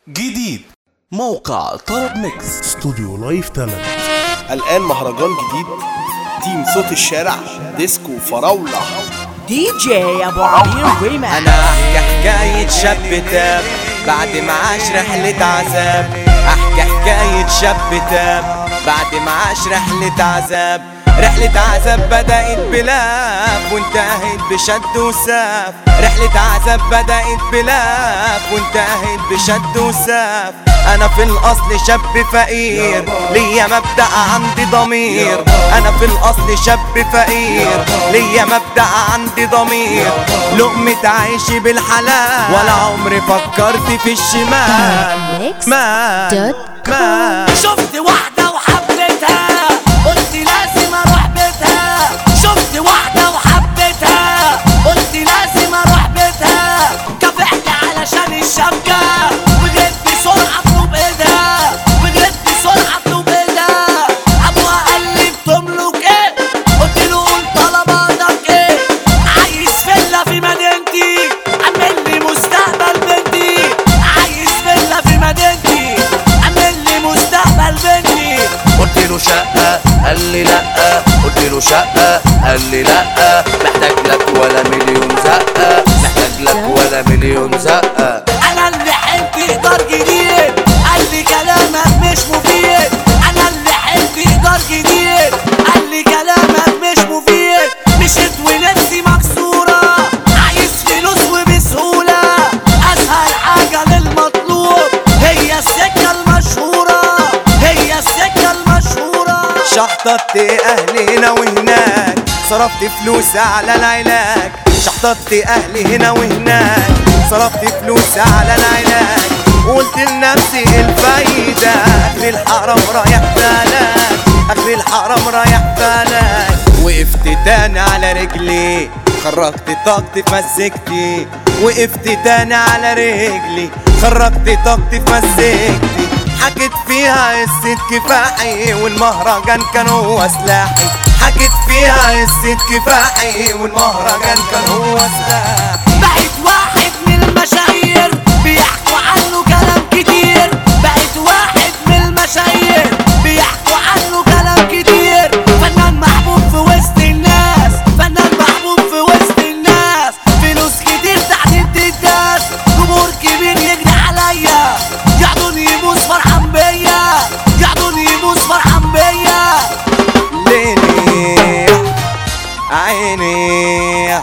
جديد موقع طرب ميكس استوديو لايف تالنت الآن مهرجان جديد تيم صوت الشارع ديسكو فراولة دي جي ابو عبير ريماكس انا احكي حكاية شاب تاب بعد ما عاش رحلة عذاب احكي حكاية شاب تاب بعد ما عاش رحلة عذاب رحلة عذاب بدأت بلاف وانتهت بشد وساف رحلة عذاب بدأت بلاف وانتهت بشد وساف انا في الاصل شاب فقير ليا مبدأ عندي ضمير انا في الاصل شاب فقير ليا مبدأ عندي ضمير لقمة عيشي بالحلال ولا عمري فكرت في الشمال Mix ما dot ما شفت واحدة وحبيتها قلت لازم اروح بيتها شفت واحدة وحبيتها قلت لازم اروح بيتها كافحت علشان الشبكة وجيت بسرعة اطلب ايدها وجيت بسرعة اطلب ايدها ابوها قال لي بتملك ايه قلت له قول طلباتك ايه عايز فيلا في مدينتي عامل لي مستقبل بنتي عايز فيلا في مدينتي عامل لي مستقبل بنتي قلت له شقة قال لي لأ قلت له شقة قال لي لأ محتاج لك ولا مليون زقة محتاج لك ولا مليون زقة انا اللي حلت ايجار جديد قال لي كلامك مش مفيد انا اللي حلت ايجار جديد قال لي كلامك مش مفيد مشيت ونفسي مكسورة عايز فلوس وبسهولة اسهل حاجة للمطلوب هي السكة المشهورة هي السكة المشهورة شحططت اهلي هنا وهناك صرفت فلوس على العلاج شحططت اهلي هنا وهناك صرفت فلوس على العلاج وقلت لنفسي الفايدة اخر الحرام رايح فلك اخر الحرام رايح فلك وقفت تاني على رجلي خرجت طاقتي في مسكتي وقفت تاني على رجلي خرجت طاقتي في مسكتي حكيت فيها قصة كفاحي والمهرجان كان هو سلاحي حكيت فيها قصة كفاحي والمهرجان كان هو سلاحي بقيت واحد من المشاهير بيحكوا عنه كلام كتير بقيت واحد من المشاهير بيحكوا عنه كلام كتير فنان محبوب في وسط الناس فنان محبوب في وسط الناس فلوس كتير تحت الداس جمهور كبير يجري عليا يقعدوني يبوس فرحان بيا يقعدوني يبوس فرحان بيا ليلي عيني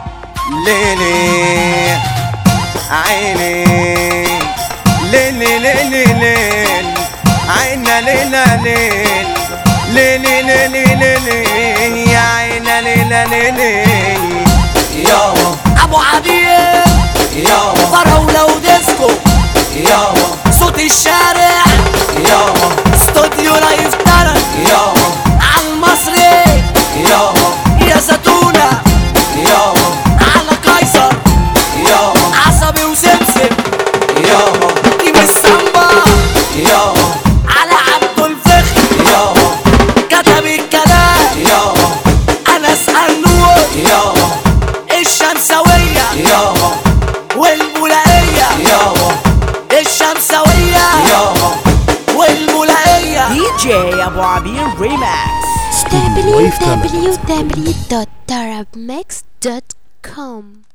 ليلي عيني ليلي ليلي ليل عينا ليلة ليل ليلي ليلي ليلي يا عينا ليلة ليلي يابا ابو عبير يابا فراولة وديسكو يابا صوت الشارع يابا استوديو لايف تالنت يابا على المصري يابا يا زتونة يابا على قيصر يابا عصبي وسمسم يابا تيم السامبا يابا على عبد الفخر يابا كتب الكلام يابا انس النور يابا الشمسوية يابا والملائية يابا الشمسوية يابا والملائية دي جي ابو عبير ريماكس استوديو لايف تالنت www.tarabmix.com